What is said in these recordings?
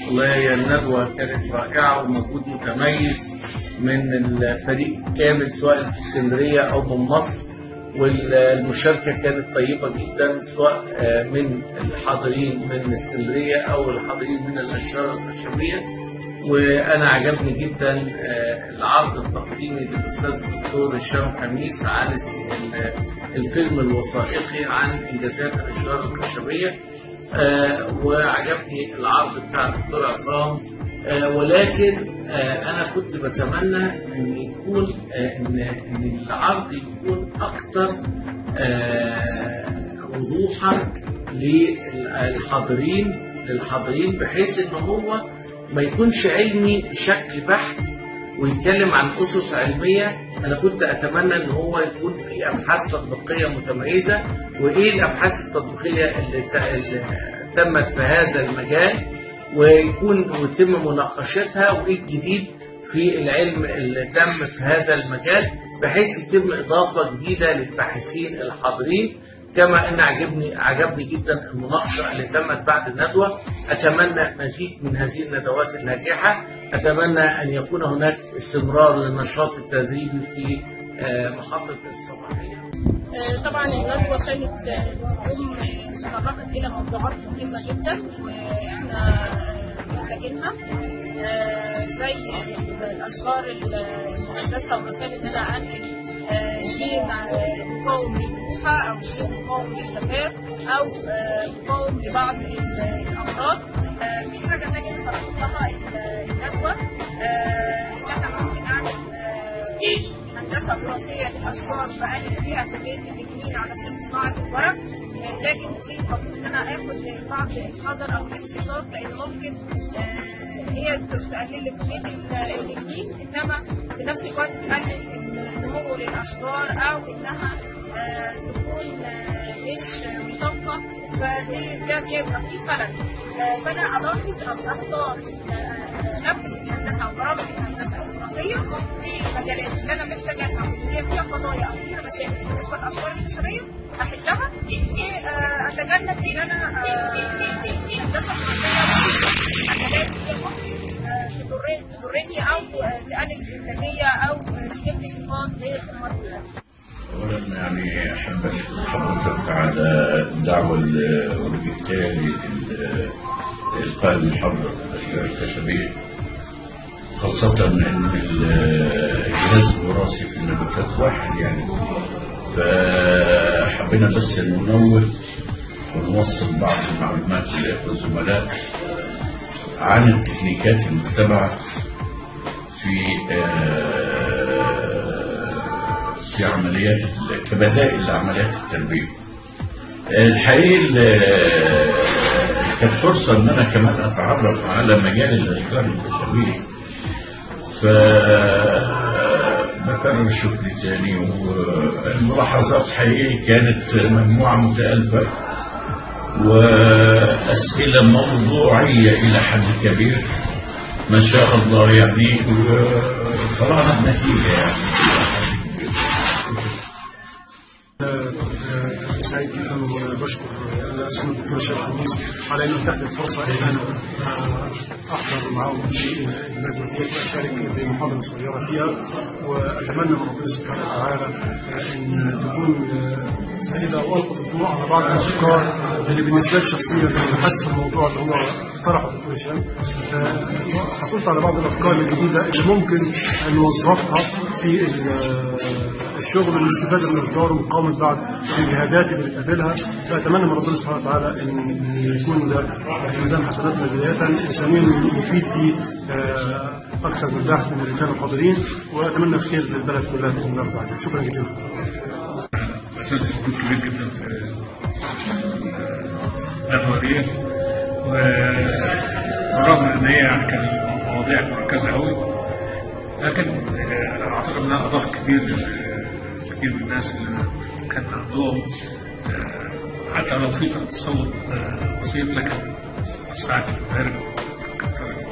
والله هي الندوة كانت رائعة ومجهود متميز من الفريق كامل سواء في اسكندرية أو من مصر والمشاركة كانت طيبة جدا سواء من الحاضرين من اسكندرية أو الحاضرين من الأنشطة الخشبية وأنا عجبني جدا العرض التقديمي للأستاذ الدكتور هشام خميس عن الفيلم الوثائقي عن إنجازات الأشجار الخشبية وعجبني العرض بتاع الدكتور عصام ولكن انا كنت بتمنى ان يكون ان ان العرض يكون اكثر وضوحا للحاضرين للحاضرين بحيث ان هو ما يكونش علمي بشكل بحت ويتكلم عن اسس علميه انا كنت اتمنى ان هو يكون في ابحاث تطبيقيه متميزه وايه الابحاث التطبيقيه اللي تمت في هذا المجال ويكون ويتم مناقشتها وايه الجديد في العلم اللي تم في هذا المجال بحيث يتم اضافه جديده للباحثين الحاضرين كما ان عجبني عجبني جدا المناقشه اللي تمت بعد الندوه اتمنى مزيد من هذه الندوات الناجحه اتمنى ان يكون هناك استمرار للنشاط التدريبي في محطه الصباحيه طبعا الندوه كانت ام تطرقت الى موضوعات مهمه جدا واحنا محتاجينها زي الاشجار المقدسه ومسائل ان انا انقل شيء مقاوم للملوحه او شيء مقاوم للجفاف او مقاوم لبعض الامراض في حاجه ثانيه تطرقت لها الندوه ان انا ممكن اعمل هندسه وراثيه للاشجار بقلل فيها كميه النجمين على سبيل صناعه الورق لكن في المفروض ان انا اخد بعض الحذر او الانشطار لان ممكن هي تقلل لي كميه النجمين انما في نفس الوقت تقلل النمو للاشجار او انها تكون مش مطابقه فدي بيبقى في خلل فانا الاحظ او اختار نفس الهندسه او برامج الهندسه الوراثيه في المجالات اللي انا محتاجه افهم هي فيها قضايا او فيها مشاكل بالنسبه للاشجار الخشبيه احلها واتجنب ان انا هندسه وراثيه مجالات هي ممكن تضرني او تقلل الانتاجيه او تجيب لي صفات للمرضى اولا يعني احب اشكر حضرتك على الدعوه اللي وجهتها لي لإلقاء المحاضرة في الأشجار الخشبية خاصة أن الجهاز الوراثي في النباتات واحد يعني فحبينا بس ننوه ونوصل بعض المعلومات للإخوة الزملاء عن التكنيكات المتبعة في في عمليات كبدائل لعمليات التربية الحقيقة كانت فرصة إن أنا كمان أتعرف على مجال الأشجار الخشبية ف بكرر الشكر تاني والملاحظات حقيقي كانت مجموعة متألفة وأسئلة موضوعية إلى حد كبير ما شاء الله يعني طلعنا بنتيجة يعني سعيد جدا وبشكر الاستاذ الدكتور الشيخ خميس على انه اتاح لي الفرصه ان انا احضر معاهم في الندوه دي واشارك بمحاضره صغيره فيها واتمنى من ربنا سبحانه وتعالى ان تكون فائده والقط الضوء على بعض الافكار اللي بالنسبه لي شخصيا انا بحثت في الموضوع اللي هو اقترحه الدكتور هشام حصلت على بعض الافكار الجديده اللي ممكن نوظفها في الشغل والاستفاده من الاشجار ومقاومه بعض الجهادات اللي بتقابلها فاتمنى من ربنا سبحانه وتعالى ان يكون ده في ميزان حسناتنا بدايه انسانيا يفيد به اكثر من البحث من اللي كانوا حاضرين واتمنى الخير للبلد كلها باذن الله تعالى شكرا جزيلا. أساتذة وجود كبير جدا في الندوة دي بالرغم من إن هي يعني كان المواضيع مركزة أوي لكن أنا أعتقد إنها أضاف كتير كتير من الناس اللي كان عندهم حتى لو في تصور بسيط لكن وسعت المدارك كترت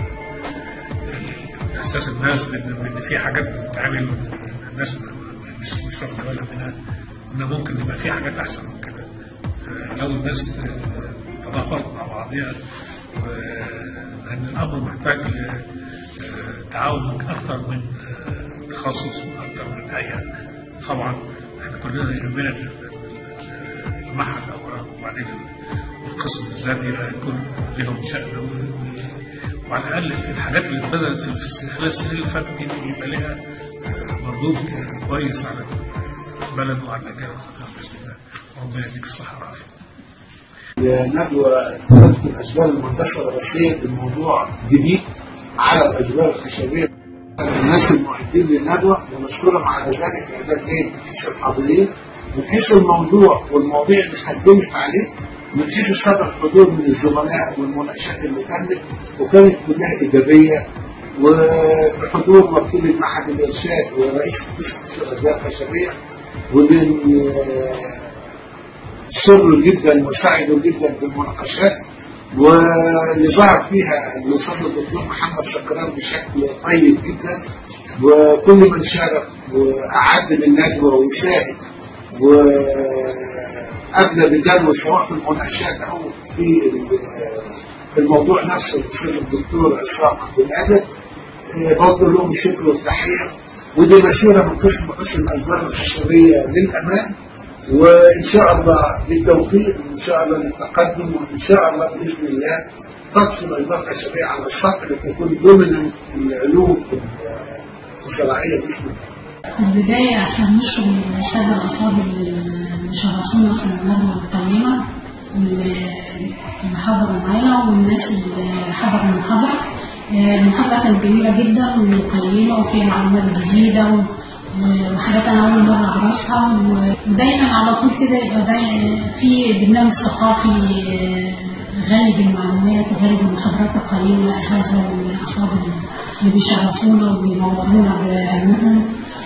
احساس الناس بان في حاجات بتتعمل الناس مش مش واخده بالها منها ان ممكن يبقى في حاجات احسن من كده لو الناس تضافرت مع بعضها لأن الأمر محتاج ل- آه، تعاون من أكثر من آه، تخصص وأكثر من هيئة طبعا احنا كلنا يهمنا ال- ال- المعهد أولا وبعدين القسم الذاتي يكون لهم شأن و- و- وعلى الأقل الحاجات اللي اتبذلت في خلال السنين اللي فاتت دي يبقى لها آه، مردود كويس على البلد وعلى الأجيال القادمة بإذن الله وربنا يديك الصحة والعافية ندوة تذكر الأشجار المهندسة الرئيسية بموضوع جديد على الأشجار الخشبية الناس المعدين للندوة ونشكرهم على ذلك إعداد جيد من حيث الحاضرين من حيث الموضوع والمواضيع اللي خدمت عليه من حيث الصدر حضور من الزملاء والمناقشات اللي تمت وكانت كلها إيجابية وبحضور وكيل المعهد الإرشاد ورئيس قسم الأشجار الخشبية ومن آه، سروا جدا وسعدوا جدا بالمناقشات واللي ظهر فيها الاستاذ الدكتور محمد سكران بشكل طيب جدا وكل من شارك واعد للندوه وساعد وابنى بجدوى سواء في المناقشات او في في الموضوع نفسه الاستاذ الدكتور عصام عبد القادر آه، بوجه لهم الشكر والتحيه ودي مسيره من قسم حسن الاشجار الخشبيه للامان وان شاء الله للتوفيق وان شاء الله للتقدم وان شاء الله باذن الله تطفي الاشجار الخشبيه على السطح لتكون ضمن العلوم الزراعيه باذن الله. في البداية احنا بنشكر السادة الأفاضل اللي شرفونا في الندوة القيمة واللي حضروا معانا والناس اللي حضروا المحاضرة آه، المحاضرة كانت جميلة جدا وقيمة وفيها معلومات جديدة و- وحاجات أنا أول مرة أعرفها و- ودايما على طول كده يبقى داي- في برنامج ثقافي آه، غني بالمعلومات وغني بالمحاضرات القيمة الأساتذة والأفاضل اللي بيشرفونا وبينورونا بعلمهم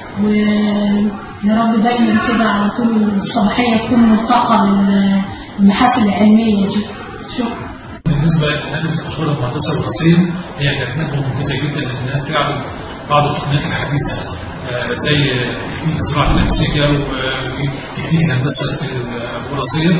ويا رب دايما كده على طول الصباحية تكون ملتقى للمحافل العلمية دي شكرا بالنسبه لندوه الاشهر المهندسه الوراثيه هي كانت ندوه ممتازه جدا لانها تعرض بعض التقنيات الحديثه آه، زي تكنيك الزراعه الامسيه وتكنيك الهندسه الوراثيه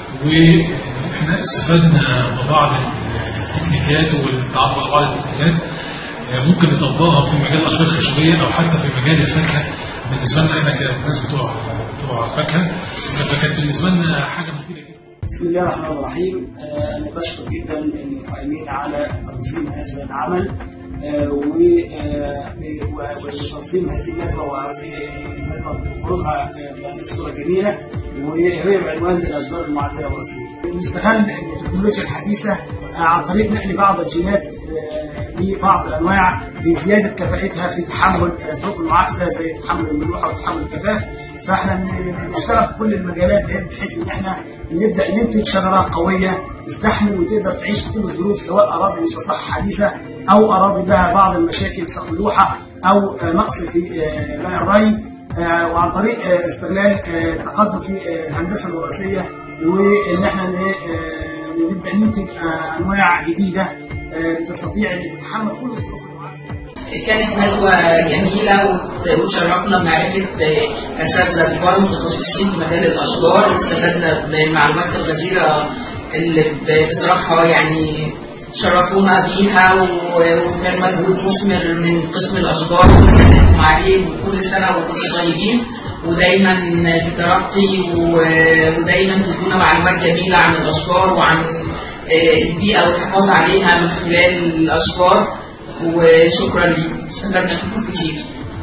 واحنا استفدنا ببعض التكنيكات والتعرف على بعض التكنيكات آه، ممكن نطبقها في مجال الاشجار الخشبيه او حتى في مجال الفاكهه بالنسبه لنا احنا كناس بتوع بتوع فاكهه فكانت بالنسبه لنا حاجه مفيده جدا بسم الله الرحمن الرحيم آه، أنا بشكر جدا القائمين على تنظيم هذا العمل آه، و- آه، و- وتنظيم هذه الندوة وهذه الندوة بخروجها بهذه الصورة الجميلة وهي بعنوان الأشجار المعدلة والرصيف. نستغل التكنولوجيا الحديثة آه، عن طريق نقل بعض الجينات آه، لبعض الأنواع لزيادة كفاءتها في تحمل آه، ظروف المعاكسة زي تحمل الملوحة وتحمل الجفاف فاحنا بن- بنشتغل في كل المجالات دي بحيث ان احنا نبدا ننتج شجره قويه تستحمل وتقدر تعيش في كل الظروف سواء اراضي مستصحه حديثه او اراضي لها بعض المشاكل سواء ملوحه او آه، نقص في آه، ماء الري آه، وعن طريق آه، استغلال آه، تقدم في آه، الهندسه الوراثيه وان احنا ن- آه، نبدا ننتج آه، انواع جديده آه، بتستطيع ان تتحمل كل الظروف المعاكسه كانت ندوة جميلة وت- وتشرفنا بمعرفة آه، أساتذة كبار متخصصين في مجال الأشجار واستفدنا من المعلومات الغزيرة اللي ب- بصراحة يعني شرفونا بيها و- وكان مجهود مثمر من قسم الأشجار ونساندكم عليه وكل سنة وكنتم طيبين ودايما في ترقي و- ودايما تدونا معلومات جميلة عن الأشجار وعن آه، البيئة والحفاظ عليها من خلال الأشجار وشكرا لكم استفدنا منكم كتير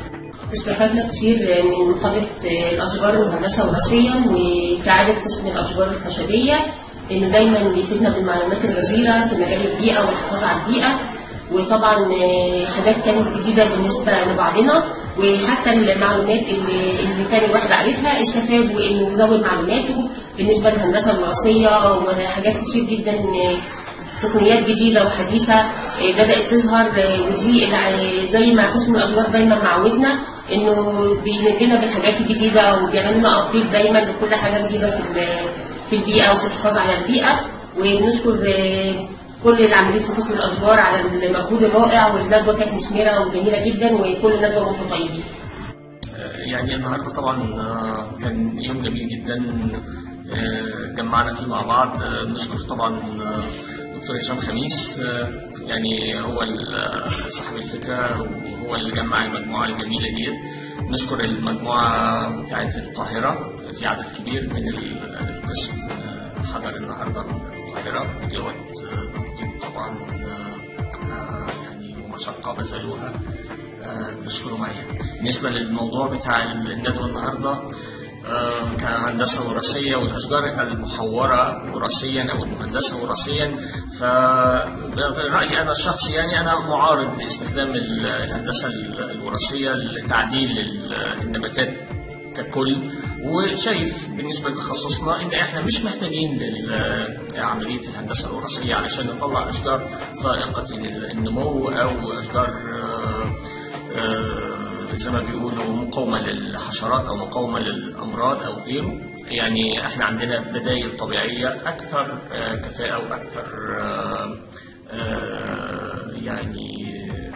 استفدنا كتير من محاضرة الأشجار المهندسة والراسية وكعادة قسم الأشجار الخشبية إنه دايما بيفيدنا بالمعلومات الغزيرة في مجال البيئة والحفاظ على البيئة وطبعا آه، حاجات كانت جديدة بالنسبة لبعضنا وحتى المعلومات اللي, اللي كان الواحد عارفها استفاد وإنه يزود معلوماته بالنسبة للهندسة الوراثية وحاجات كتير جدا آه، تقنيات جديدة وحديثة آه، بدأت تظهر آه، ودي اللي- زي ما قسم الأشجار دايما معودنا إنه بينجينا بالحاجات الجديدة وبيعمل لنا أبديت دايما لكل حاجة جديدة في ال- في البيئة وفي الحفاظ على البيئة وبنشكر آه، كل العاملين في قسم الأشجار على المجهود الرائع والندوة كانت مثمرة وجميلة جدا وكل ندوة وانتم طيبين. يعني النهارده طبعا آه، كان يوم جميل جدا آه، جمعنا فيه مع بعض آه، نشكر طبعا آه، الدكتور هشام خميس آه، يعني هو ال- صاحب الفكره وهو اللي جمع المجموعه الجميله دي نشكر المجموعه بتاعت القاهره في عدد كبير من ال- القسم آه، حضر النهارده من القاهره دوت آه، مجهود طبعا آه، آه، يعني ومشقه بذلوها آه، بنشكرهم عليها بالنسبه للموضوع بتاع الندوه النهارده آه، كهندسة وراثية والأشجار المحورة وراثيا أو المهندسة وراثيا فرأيي أنا الشخصي يعني أنا معارض لاستخدام ال- الهندسة الوراثية لتعديل ال- النباتات ككل وشايف بالنسبة لتخصصنا إن إحنا مش محتاجين لعملية الهندسة الوراثية علشان نطلع أشجار فائقة النمو أو أشجار آه، آه، زي ما بيقولوا مقاومة للحشرات أو مقاومة للأمراض أو غيره يعني احنا عندنا بدائل طبيعية أكثر آه، كفاءة وأكثر آه، آه، يعني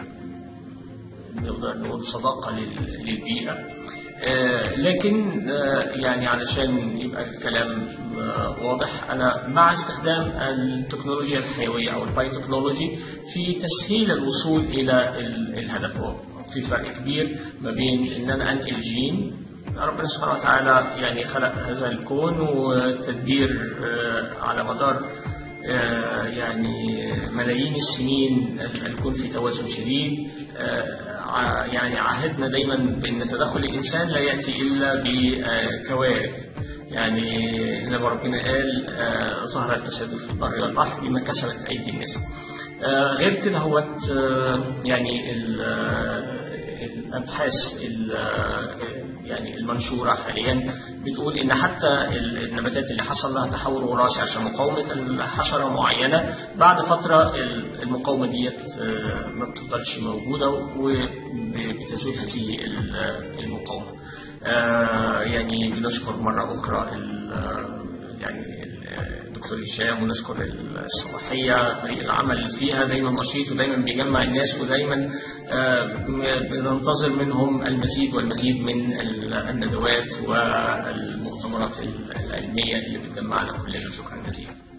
نقدر نقول صداقة لل- للبيئة آه، لكن آه، يعني علشان يبقى الكلام آه، واضح أنا مع استخدام التكنولوجيا الحيوية أو البايوتكنولوجي في تسهيل الوصول إلى ال- الهدف هو في فرق كبير ما بين إن أنا أنقل جين ربنا سبحانه وتعالى يعني خلق هذا الكون والتدبير آه، على مدار آه، يعني ملايين السنين ال- الكون في توازن شديد آه، ع- يعني عهدنا دايما بان تدخل الانسان لا ياتي الا بكوارث يعني زي ما ربنا قال آه، ظهر الفساد في البر والبحر بما كسبت ايدي الناس آه، غير كده هو يعني ال- آه، الابحاث ال- آه، يعني المنشوره حاليا بتقول ان حتى ال- النباتات اللي حصل لها تحول وراثي عشان مقاومه الحشره معينه بعد فتره ال- المقاومه ديت آه، ما بتفضلش موجوده وبتزول هذه ال- المقاومه. آه، يعني بنشكر مره اخرى ال- يعني الدكتور هشام ونشكر الصلاحية فريق العمل فيها دايما نشيط ودايما بيجمع الناس ودايما آه، بننتظر منهم المزيد والمزيد من ال- الندوات والمؤتمرات العلمية اللي بتجمعنا كلنا شكرا جزيلا